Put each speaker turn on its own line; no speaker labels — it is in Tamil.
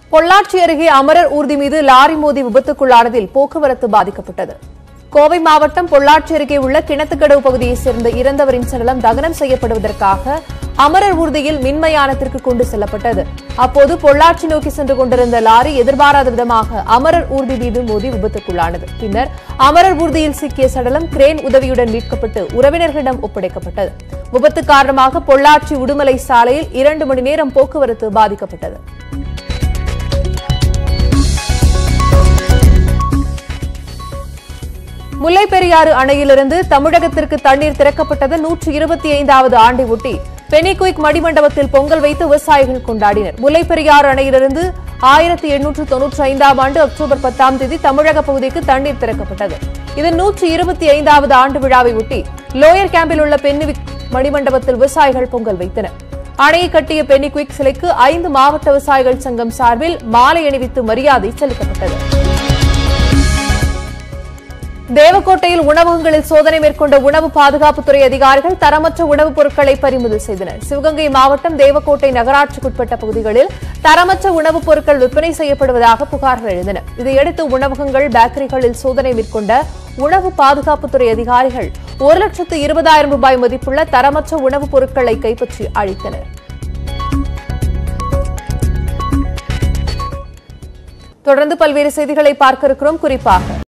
பொள்ளாச்சி அருகே அமரர் ஊர்தி மீது லாரி மோதி விபத்துக்குள்ளானதில் போக்குவரத்து பாதிக்கப்பட்டது கோவை மாவட்டம் பொள்ளாச்சி அருகே உள்ள கிணத்துக்கடவு பகுதியைச் சேர்ந்த இறந்தவரின் சடலம் தகனம் செய்யப்படுவதற்காக அமரர் ஊர்தியில் மின்மயானத்திற்கு கொண்டு செல்லப்பட்டது அப்போது பொள்ளாச்சி நோக்கி சென்று கொண்டிருந்த லாரி எதிர்பாராத விதமாக அமரர் ஊர்தி மீது மோதி விபத்துக்குள்ளானது பின்னர் அமரர் ஊர்தியில் சிக்கிய சடலம் கிரேன் உதவியுடன் மீட்கப்பட்டு உறவினர்களிடம் ஒப்படைக்கப்பட்டது விபத்து காரணமாக பொள்ளாச்சி உடுமலை சாலையில் இரண்டு மணி நேரம் போக்குவரத்து பாதிக்கப்பட்டது முல்லைப்பெரியாறு அணையிலிருந்து தமிழகத்திற்கு தண்ணீர் திறக்கப்பட்டது நூற்று இருபத்தி ஐந்தாவது ஆண்டை ஒட்டி பெனிகுயிக் மடிமண்டபத்தில் பொங்கல் வைத்து விவசாயிகள் கொண்டாடினர் முல்லைப்பெரியாறு அணையிலிருந்து ஆயிரத்தி எண்ணூற்று தொன்னூற்றி ஐந்தாம் ஆண்டு அக்டோபர் பத்தாம் தேதி தமிழக பகுதிக்கு தண்ணீர் திறக்கப்பட்டது இது நூற்று இருபத்தி ஐந்தாவது ஆண்டு விழாவை ஒட்டி லோயர் கேம்பில் உள்ள பென்னிவிக் மணிமண்டபத்தில் விவசாயிகள் பொங்கல் வைத்தனர் அணையை கட்டிய பென்னிகுயிக் சிலைக்கு ஐந்து மாவட்ட விவசாயிகள் சங்கம் சார்பில் மாலை அணிவித்து மரியாதை செலுத்தப்பட்டது தேவக்கோட்டையில் உணவகங்களில் சோதனை மேற்கொண்ட உணவு பாதுகாப்புத்துறை அதிகாரிகள் தரமற்ற உணவுப் பொருட்களை பறிமுதல் செய்தனர் சிவகங்கை மாவட்டம் தேவக்கோட்டை நகராட்சிக்குட்பட்ட பகுதிகளில் தரமற்ற உணவுப் பொருட்கள் விற்பனை செய்யப்படுவதாக புகார்கள் எழுந்தன இதையடுத்து உணவகங்கள் பேக்கரிகளில் சோதனை மேற்கொண்ட உணவு பாதுகாப்புத்துறை அதிகாரிகள் ஒரு லட்சத்து இருபதாயிரம் ரூபாய் மதிப்புள்ள தரமற்ற உணவுப் பொருட்களை கைப்பற்றி அழித்தனர் தொடர்ந்து பல்வேறு செய்திகளை பார்க்க இருக்கிறோம் குறிப்பாக